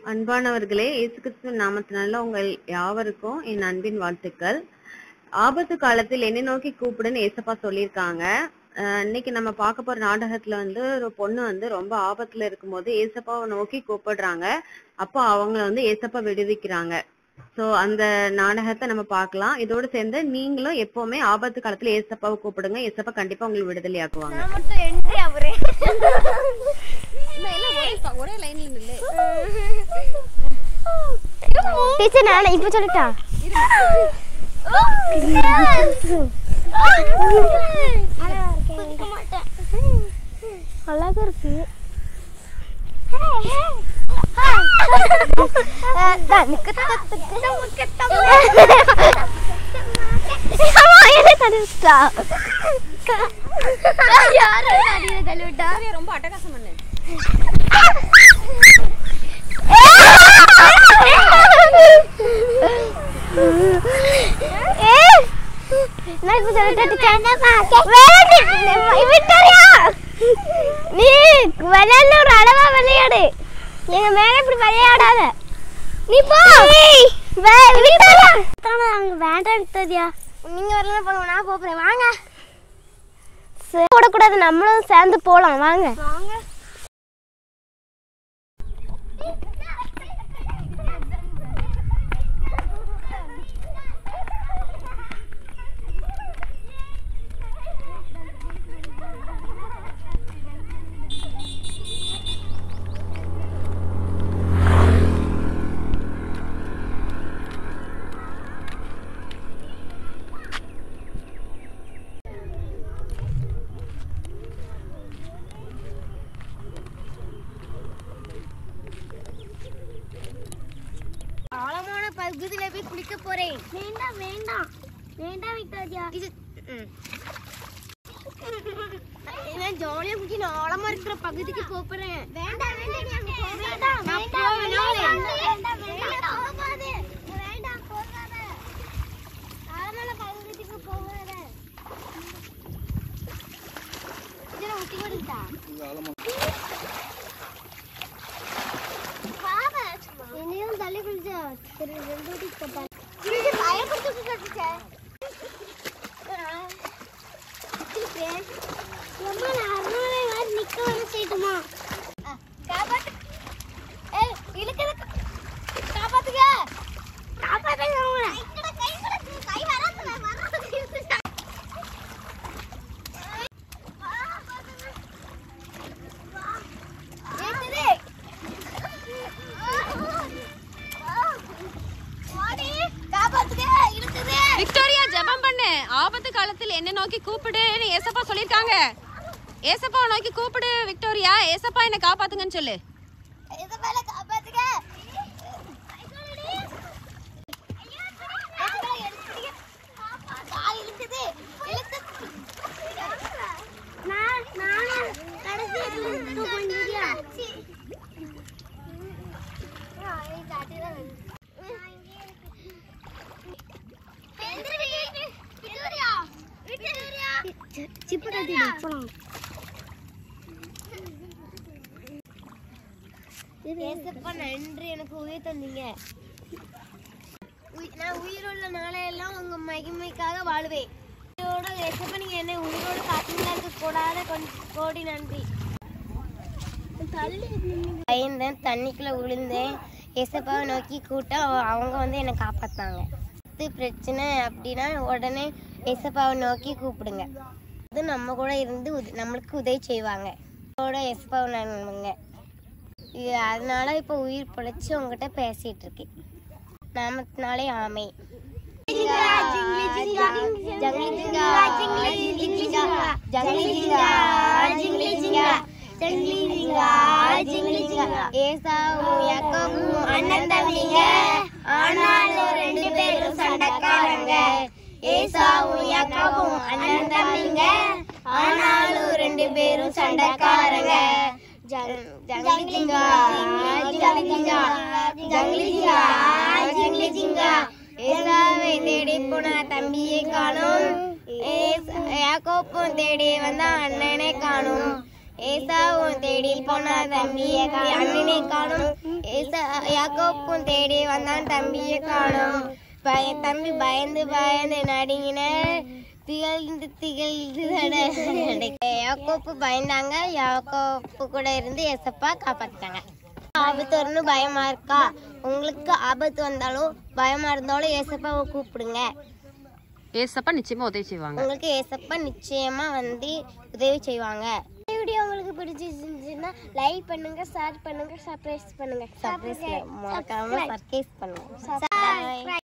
அன்பானவர்களே இயேசு கிறிஸ்துவின் நாமத்தினால உங்கள் யாவருக்கும் என் அன்பின் வாழ்த்துக்கள் ஆபத்து காலத்தில் என்னை நோக்கி கூப்பிடுன்னு ஏசப்பா சொல்லியிருக்காங்க அஹ் இன்னைக்கு நம்ம பார்க்க போற நாடகத்துல வந்து ஒரு பொண்ணு வந்து ரொம்ப ஆபத்துல இருக்கும்போது ஏசப்பாவை நோக்கி கூப்பிடுறாங்க அப்போ அவங்கள வந்து ஏசப்பா விடுவிக்கிறாங்க சோ அந்த நாடகத்தை நம்ம பார்க்கலாம் இதோட சேர்ந்து நீங்களும் எப்பவுமே ஆபத்து காலத்துல ஏசப்பாவை கூப்பிடுங்க ஏசப்பா கண்டிப்பா உங்களுக்கு விடுதலை ஆக்குவாங்க நான் மட்டும் என்ட்ரி அவரே ஒரே லைன்ல நில்லு டீச்சர் நான் இப்ப சொல்லிட்டா அழகா இருக்கு ரொம்ப அட்டகாசம் பண்ணு நான் இப்ப சொல்லிட்டேன் விக்டோரியா நீ விளையாடல ஒரு அளவா விளையாடு எங்க மேல இப்படி விளையாடாத நீ போ விக்டோரியா அங்க வேண்டாம் விக்டோரியா நீங்க வரல போங்க நான் போறேன் வாங்க போடக்கூடாது நம்மளும் சேர்ந்து போலாம் வாங்க வாங்க ஆழமான பகுதியில போய் குளிக்க போறேன் வேண்டாம் வேண்டாம் வேண்டாம் விக்டோரியா இது நான் ஜாலியா குளிக்க நான் ஆழமா இருக்கிற பகுதிக்கு போறேன் வேண்டாம் வேண்டாம் வேண்டாம் வேண்டாம் வேண்டாம் போகாத வேண்டாம் போகாத ஆழமான பகுதிக்கு போகாத இதுல ஒட்டி கொடுத்தா என்னையும் தள்ளி குளிச்சா சரி ரெண்டு வாட்டி போட்டா இது பயப்படுத்து கட்டுச்சே ரொம்ப நார்மலாக மாதிரி நிற்க வர செய்யுமா காப்பாத்து ஏய் இழுக்குது காப்பாத்துங்க காப்பாத்துங்க அவங்கள கை கூட கை வராதுல வராது விக்டோரியா ஜெபம் பண்ணு ஆபத்து காலத்தில் என்ன நோக்கி கூப்பிடுன்னு ஏசப்பா சொல்லிருக்காங்க ஏசப்பாவை நோக்கி கூப்பிடு விக்டோரியா ஏசப்பா என்ன காப்பாத்துங்கன்னு சொல்லு சிப்பு கட்டி போலாம் ஏசப்பா நன்றி எனக்கு உயிர் தந்தீங்க உயி- நான் உயிரோட நாளையெல்லாம் உங்க மகிமைக்காக வாழ்வேன் உயிரோட ஏசப்பா நீங்க என்ன உயிரோட காத்தீங்களா இருக்க கூடாத கொஞ்சம் கோடி நன்றி பயந்தேன் தண்ணிக்குள்ள விழுந்தேன் ஏசப்பாவை நோக்கி கூட்ட அவங்க வந்து என்னை காப்பாத்தாங்க இது பிரச்சனை அப்படின்னா உடனே ஏசப்பாவை நோக்கி கூப்பிடுங்க அது நம்ம கூட இருந்து உத- நம்மளுக்கு உதவி செய்வாங்க கூட ஏசப்பாவை நம்புங்க இது அதனால இப்போ உயிர் பிழைச்சி உங்ககிட்ட பேசிட்டு இருக்கேன் நாமத்தினாலே ஆமை ஜங்லி ஜிங்கா ஜங்லி ஜிங்கா ஜங்லி ஜிங்கா ஜங்லி ஜிங்கா ஜங்லி ஜிங்கா ஜங்லி ஜிங்கா ஏசாவும் யாக்கோபும் அண்ணன் தம்பிங்க ஆனாலும் ரெண்டு பேரும் சண்டைக்காரங்க ஏசாவும் யாக்கோபும் அண்ணன் தம்பிங்க ஆனாலும் ரெண்டு பேரும் சண்டைக்காரங்க ஜங்லி ஜிங்கா ஜங்லி ஜிங்கா ஜங்லி ஜிங்கா ஜங்லி ஜிங்கா ஏசாவை தேடி போன தம்பியை காணும் ஏசா- யாக்கோப்பும் தேடி வந்த அண்ணனை காணும் ஏசாவும் தேடி போன தம்பியை கா- அண்ணனை காணும் ஏசா த- யாக்கோப்பும் தேடி வந்தான் தம்பியை காணோம் பய தம்பி பயந்து பயந்து நடுங்கின திகழ்ந்து திகழ்ந்து நட- யாக்கோப்பு பயந்தாங்க யாக்கோப்பு கூட இருந்து எசப்பா காப்பாத்திட்டாங்க ஆபத்து வரும்னு பயமா இருக்கா உங்களுக்கு ஆபத்து வந்தாலும் பயமா இருந்தாலும் ஏசப்பாவை கூப்பிடுங்க ஏசப்பா நிச்சயமா உதவி செய்வாங்க உங்களுக்கு ஏசப்பா நிச்சயமா வந்து உதவி செய்வாங்க வீடியோ உங்களுக்கு பிடிச்சிருந்துச்சுன்னா லைக் பண்ணுங்க ஷேர் பண்ணுங்க சர்ப்ரைஸ் பண்ணுங்க சர்ப்ரைஸ் மறக்காம சர்ப்ரைஸ் பண்ணுங்க